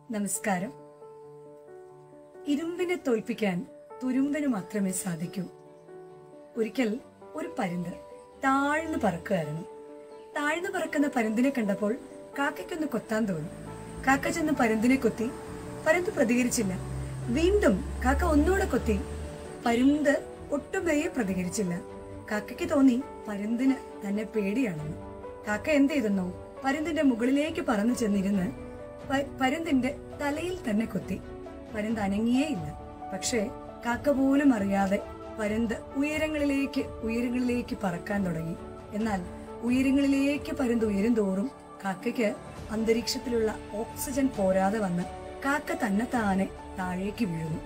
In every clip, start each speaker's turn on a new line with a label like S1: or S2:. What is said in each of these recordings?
S1: നമസ്കാരം ഇരുമ്പിനെ തോൽപ്പിക്കാൻ തുരുമ്പിന് മാത്രമേ സാധിക്കൂ ഒരിക്കൽ ഒരു പരുന്ത് താഴ്ന്നു പറക്കുകയായിരുന്നു താഴ്ന്നു പറക്കുന്ന പരുന്തിനെ കണ്ടപ്പോൾ കാക്കയ്ക്കൊന്ന് കൊത്താൻ തോന്നി കാക്ക ചെന്ന് പരുന്തിനെ കൊത്തി പരുന്ത് പ്രതികരിച്ചില്ല വീണ്ടും കാക്ക ഒന്നുകൂടെ കൊത്തി പരുന്ത് ഒട്ടുമേ പ്രതികരിച്ചില്ല കാക്കയ്ക്ക് തോന്നി പരുന്തിന് തന്നെ പേടിയാണെന്ന് കാക്ക എന്ത് ചെയ്തെന്നോ പരുന്തിന്റെ മുകളിലേക്ക് പറന്നു ചെന്നിരുന്ന് പ- പരുന്തിന്റെ തലയിൽ തന്നെ കൊത്തി പരുന്ത് അനങ്ങിയേയില്ല പക്ഷേ കാക്ക പോലും അറിയാതെ പരുന്ത് ഉയരങ്ങളിലേക്ക് ഉയരങ്ങളിലേക്ക് പറക്കാൻ തുടങ്ങി എന്നാൽ ഉയരങ്ങളിലേക്ക് പരുന്ത് ഉയരും തോറും കാക്കയ്ക്ക് അന്തരീക്ഷത്തിലുള്ള ഓക്സിജൻ പോരാതെ വന്ന് കാക്ക തന്നെ താനെ താഴേക്ക് വീഴുന്നു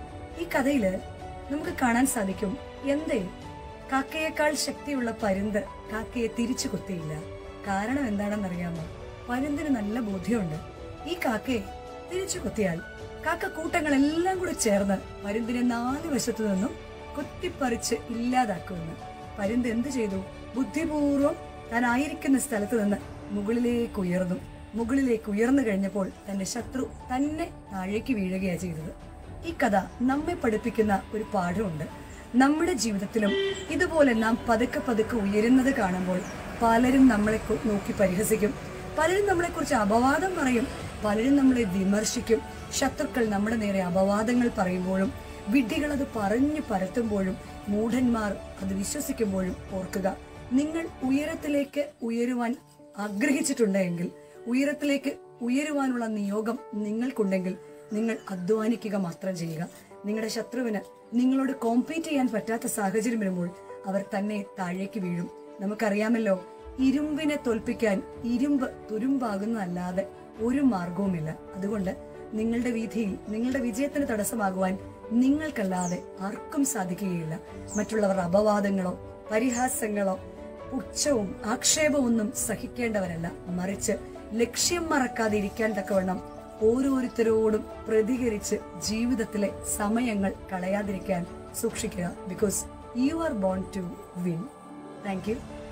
S1: ഈ കഥയില് നമുക്ക് കാണാൻ സാധിക്കും എന്തേ കാക്കയേക്കാൾ ശക്തിയുള്ള പരുന്ത് കാക്കയെ തിരിച്ചു കുത്തിയില്ല കാരണം എന്താണെന്നറിയാമോ പരുന്തിന് നല്ല ബോധ്യമുണ്ട് ഈ കാക്കയെ തിരിച്ചു കുത്തിയാൽ കാക്ക കൂട്ടങ്ങളെല്ലാം കൂടെ ചേർന്ന് പരുന്തിനെ നാല് വശത്തു നിന്നും കുത്തിപ്പറിച്ച് ഇല്ലാതാക്കുമെന്ന് പരുന്ത് എന്ത് ചെയ്തു ബുദ്ധിപൂർവം താൻ ആയിരിക്കുന്ന സ്ഥലത്ത് നിന്ന് മുകളിലേക്ക് ഉയർന്നു മുകളിലേക്ക് ഉയർന്നു കഴിഞ്ഞപ്പോൾ തന്റെ ശത്രു തന്നെ താഴേക്ക് വീഴുകയാണ് ചെയ്തത് ഈ കഥ നമ്മെ പഠിപ്പിക്കുന്ന ഒരു പാഠമുണ്ട് നമ്മുടെ ജീവിതത്തിലും ഇതുപോലെ നാം പതുക്കെ പതുക്കെ ഉയരുന്നത് കാണുമ്പോൾ പലരും നമ്മളെ കു- നോക്കി പരിഹസിക്കും പലരും നമ്മളെക്കുറിച്ച് അപവാദം പറയും പലരും നമ്മളെ വിമർശിക്കും ശത്രുക്കൾ നമ്മുടെ നേരെ അപവാദങ്ങൾ പറയുമ്പോഴും വിഡ്ഢികൾ അത് പറഞ്ഞു പരത്തുമ്പോഴും മൂഢന്മാർ അത് വിശ്വസിക്കുമ്പോഴും ഓർക്കുക നിങ്ങൾ ഉയരത്തിലേക്ക് ഉയരുവാൻ ആഗ്രഹിച്ചിട്ടുണ്ടെങ്കിൽ ഉയരത്തിലേക്ക് ഉയരുവാനുള്ള നിയോഗം നിങ്ങൾക്കുണ്ടെങ്കിൽ നിങ്ങൾ അധ്വാനിക്കുക മാത്രം ചെയ്യുക നിങ്ങളുടെ ശത്രുവിന് നിങ്ങളോട് കോമ്പീറ്റ് ചെയ്യാൻ പറ്റാത്ത സാഹചര്യം വരുമ്പോൾ അവർ തന്നെ താഴേക്ക് വീഴും നമുക്കറിയാമല്ലോ ഇരുമ്പിനെ തോൽപ്പിക്കാൻ ഇരുമ്പ് തുരുമ്പാകുന്നതല്ലാതെ ഒരു മാർഗവുമില്ല അതുകൊണ്ട് നിങ്ങളുടെ വീതിയിൽ നിങ്ങളുടെ വിജയത്തിന് തടസ്സമാകുവാൻ നിങ്ങൾക്കല്ലാതെ ആർക്കും സാധിക്കുകയില്ല മറ്റുള്ളവർ അപവാദങ്ങളോ പരിഹാസങ്ങളോ പുച്ഛവും ആക്ഷേപവും ഒന്നും സഹിക്കേണ്ടവരല്ല മറിച്ച് ലക്ഷ്യം മറക്കാതെ ഇരിക്കാൻ തക്കവണ്ണം ഓരോരുത്തരോടും പ്രതികരിച്ച് ജീവിതത്തിലെ സമയങ്ങൾ കളയാതിരിക്കാൻ സൂക്ഷിക്കുക because you are born to win thank U